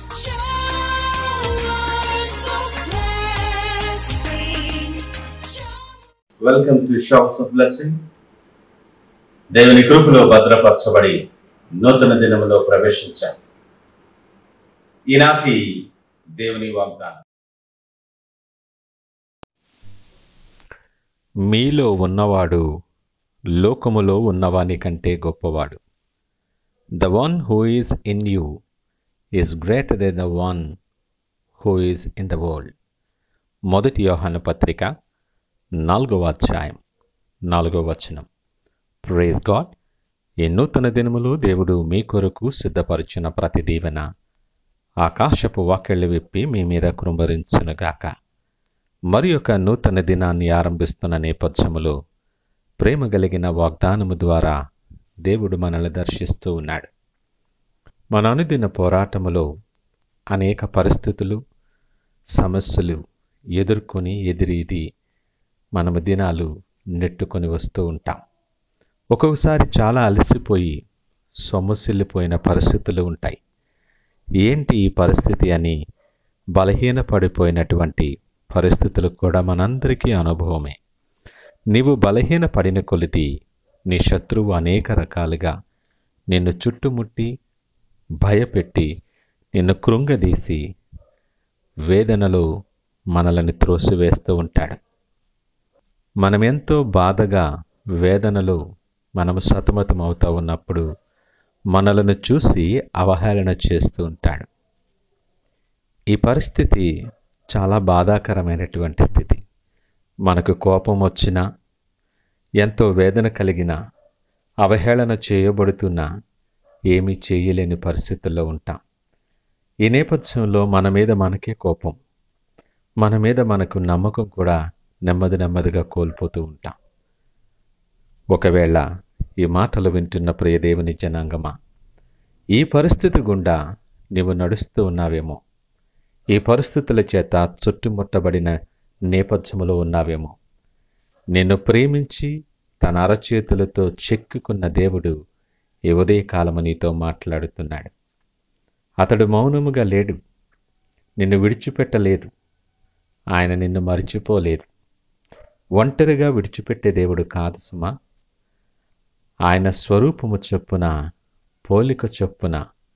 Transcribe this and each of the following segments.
Showers of blessing. Welcome to showers of blessing దేవుని కృపలో భద్రపరచబడి నూతన దినములో ప్రవేశించాం ఈనాటి దేవుని వాగ్దానం మీలో ఉన్నవాడు లోకములో ఉన్నవాని కంటే గొప్పవాడు the one who is in you is greater than the one who is in the world మొదటి యోహాన పత్రిక నాలుగవ అధ్యాయం నాలుగవ వచనం ప్రేజ్ గాడ్ ఈ నూతన దినములు దేవుడు మీ కొరకు సిద్ధపరిచిన ప్రతి దీవెన ఆకాశపు వాకెళ్ళు విప్పి మీ మీద కృంభరించునుగాక మరి ఒక నూతన దినాన్ని ఆరంభిస్తున్న నేపథ్యములో ప్రేమ కలిగిన వాగ్దానము ద్వారా దేవుడు మనల్ని దర్శిస్తూ ఉన్నాడు మన అనుదిన పోరాటములో అనేక పరిస్థితులు సమస్యలు ఎదుర్కొని ఎదిరీది మనము దినాలు నెట్టుకొని వస్తూ ఉంటాం ఒక్కొక్కసారి చాలా అలసిపోయి సొమ్మసిల్లిపోయిన పరిస్థితులు ఉంటాయి ఏంటి ఈ పరిస్థితి అని బలహీనపడిపోయినటువంటి పరిస్థితులు కూడా మనందరికీ అనుభవమే నీవు బలహీన పడిన కొలిది నీ శత్రువు అనేక రకాలుగా నిన్ను చుట్టుముట్టి భయపెట్టి నిన్ను కృంగదీసి వేదనలో మనలను త్రోసివేస్తూ ఉంటాడు మనమెంతో బాధగా వేదనలో మనము సతమతం అవుతూ ఉన్నప్పుడు మనలను చూసి అవహేళన చేస్తూ ఉంటాడు ఈ పరిస్థితి చాలా బాధాకరమైనటువంటి స్థితి మనకు కోపం వచ్చినా ఎంతో వేదన కలిగిన అవహేళన చేయబడుతున్నా ఏమీ చేయలేని పరిస్థితుల్లో ఉంటాం ఈ నేపథ్యంలో మన మీద మనకే కోపం మన మీద మనకు నమ్మకం కూడా నెమ్మది నెమ్మదిగా కోల్పోతూ ఉంటాం ఒకవేళ ఈ మాటలు వింటున్న ప్రియ దేవుని జనాంగమా ఈ పరిస్థితి గుండా నీవు నడుస్తూ ఉన్నావేమో ఈ పరిస్థితుల చేత చుట్టుముట్టబడిన నేపథ్యములో ఉన్నావేమో నిన్ను ప్రేమించి తన అరచేతులతో చెక్కుకున్న దేవుడు ఈ ఉదయకాలము నీతో మాట్లాడుతున్నాడు అతడు మౌనముగా లేడు నిన్ను విడిచిపెట్టలేదు ఆయన నిన్ను మరిచిపోలేదు ఒంటరిగా విడిచిపెట్టే దేవుడు కాదు సుమా ఆయన స్వరూపము చొప్పున పోలిక చొప్పున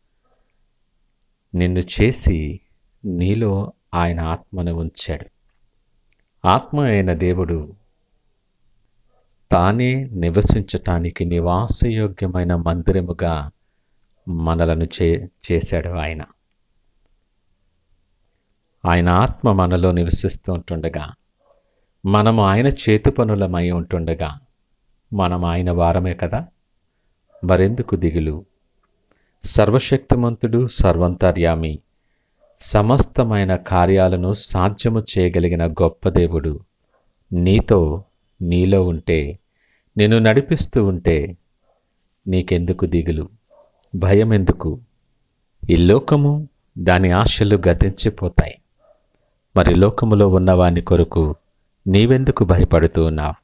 నిన్ను చేసి నీలో ఆయన ఆత్మను ఉంచాడు ఆత్మ అయిన దేవుడు తానే నివసించటానికి నివాసయోగ్యమైన మందిరముగా మనలను చే చేశాడు ఆయన ఆయన ఆత్మ మనలో నివసిస్తూ ఉంటుండగా మనము ఆయన చేతి పనులమై ఉంటుండగా మనం ఆయన వారమే కదా మరెందుకు దిగులు సర్వశక్తిమంతుడు సర్వంతర్యామి సమస్తమైన కార్యాలను సాధ్యము చేయగలిగిన గొప్ప దేవుడు నీతో నీలో ఉంటే నిన్ను నడిపిస్తూ ఉంటే నీకెందుకు దిగులు భయం ఎందుకు ఈ లోకము దాని ఆశలు గతించిపోతాయి మరి లోకములో ఉన్నవాని కొరకు నీవెందుకు భయపడుతూ ఉన్నావు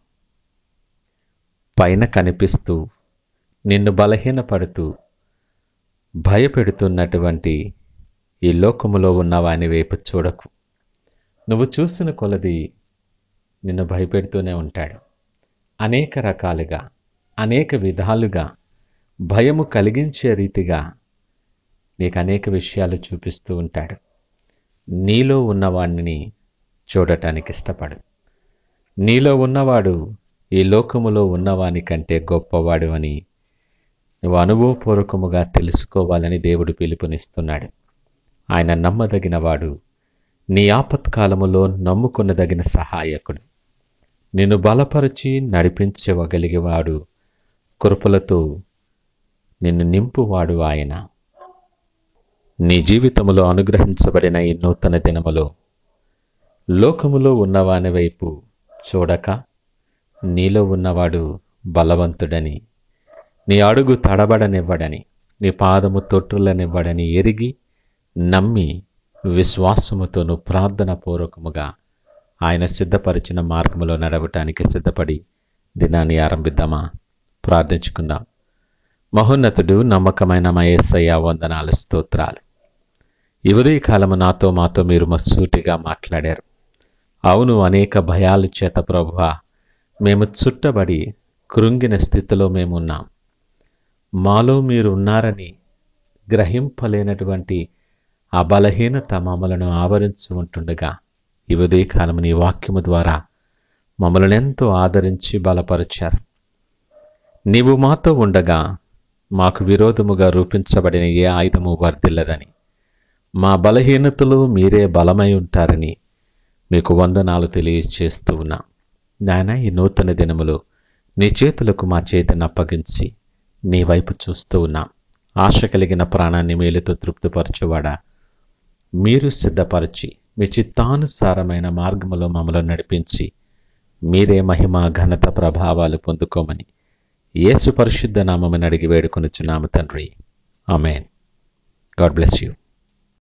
పైన కనిపిస్తూ నిన్ను బలహీనపడుతూ భయపెడుతున్నటువంటి ఈ లోకములో ఉన్నవాని వైపు చూడకు నువ్వు చూసిన కొలది నిన్ను భయపెడుతూనే ఉంటాడు అనేక రకాలుగా అనేక విధాలుగా భయము కలిగించే రీతిగా నీకు అనేక విషయాలు చూపిస్తూ ఉంటాడు నీలో ఉన్నవాడిని చూడటానికి ఇష్టపడు నీలో ఉన్నవాడు ఈ లోకములో ఉన్నవాని కంటే గొప్పవాడు అని నువ్వు అనుభవపూర్వకముగా తెలుసుకోవాలని దేవుడు పిలుపునిస్తున్నాడు ఆయన నమ్మదగినవాడు నీ ఆపత్కాలములో నమ్ముకున్నదగిన సహాయకుడు నిన్ను బలపరిచి నడిపించగలిగేవాడు కృపలతో నిన్ను నింపువాడు ఆయన నీ జీవితములో అనుగ్రహించబడిన ఈ నూతన దినములో లోకములో ఉన్నవాని వైపు చూడక నీలో ఉన్నవాడు బలవంతుడని నీ అడుగు తడబడనివ్వడని నీ పాదము తొట్టులనివ్వడని ఎరిగి నమ్మి విశ్వాసముతోను ప్రార్థన పూర్వకముగా ఆయన సిద్ధపరిచిన మార్గములో నడవటానికి సిద్ధపడి దినాన్ని ఆరంభిద్దామా ప్రార్థించుకుందాం మహోన్నతుడు నమ్మకమైన మా యేసయ్య వందనాలు స్తోత్రాలు ఈ ఉదయకాలము నాతో మాతో మీరు మసూటిగా మాట్లాడారు అవును అనేక భయాల చేత ప్రభువా మేము చుట్టబడి కృంగిన స్థితిలో మేమున్నాం మాలో మీరు ఉన్నారని గ్రహింపలేనటువంటి ఆ బలహీనత మమ్మలను ఆవరించి ఉంటుండగా ఈ ఉదయకాలం నీ వాక్యము ద్వారా మమ్మల్ని ఎంతో ఆదరించి బలపరిచారు నీవు మాతో ఉండగా మాకు విరోధముగా రూపించబడిన ఏ ఆయుధము వర్ధిల్లదని మా బలహీనతలు మీరే బలమై ఉంటారని మీకు వందనాలు తెలియజేస్తూ ఉన్నా నాయన ఈ నూతన దినములో నీ చేతులకు మా చేతిని అప్పగించి నీ వైపు చూస్తూ ఉన్నాం ఆశ కలిగిన ప్రాణాన్ని మేలుతో తృప్తిపరచువాడా మీరు సిద్ధపరిచి మీ చిత్తానుసారమైన మార్గములో మమ్మల్ని నడిపించి మీరే మహిమ ఘనత ప్రభావాలు పొందుకోమని యేసు పరిశుద్ధ నామమని అడిగి వేడుకొనుచున్నాము తండ్రి ఆమెన్ గాడ్ బ్లెస్ యూ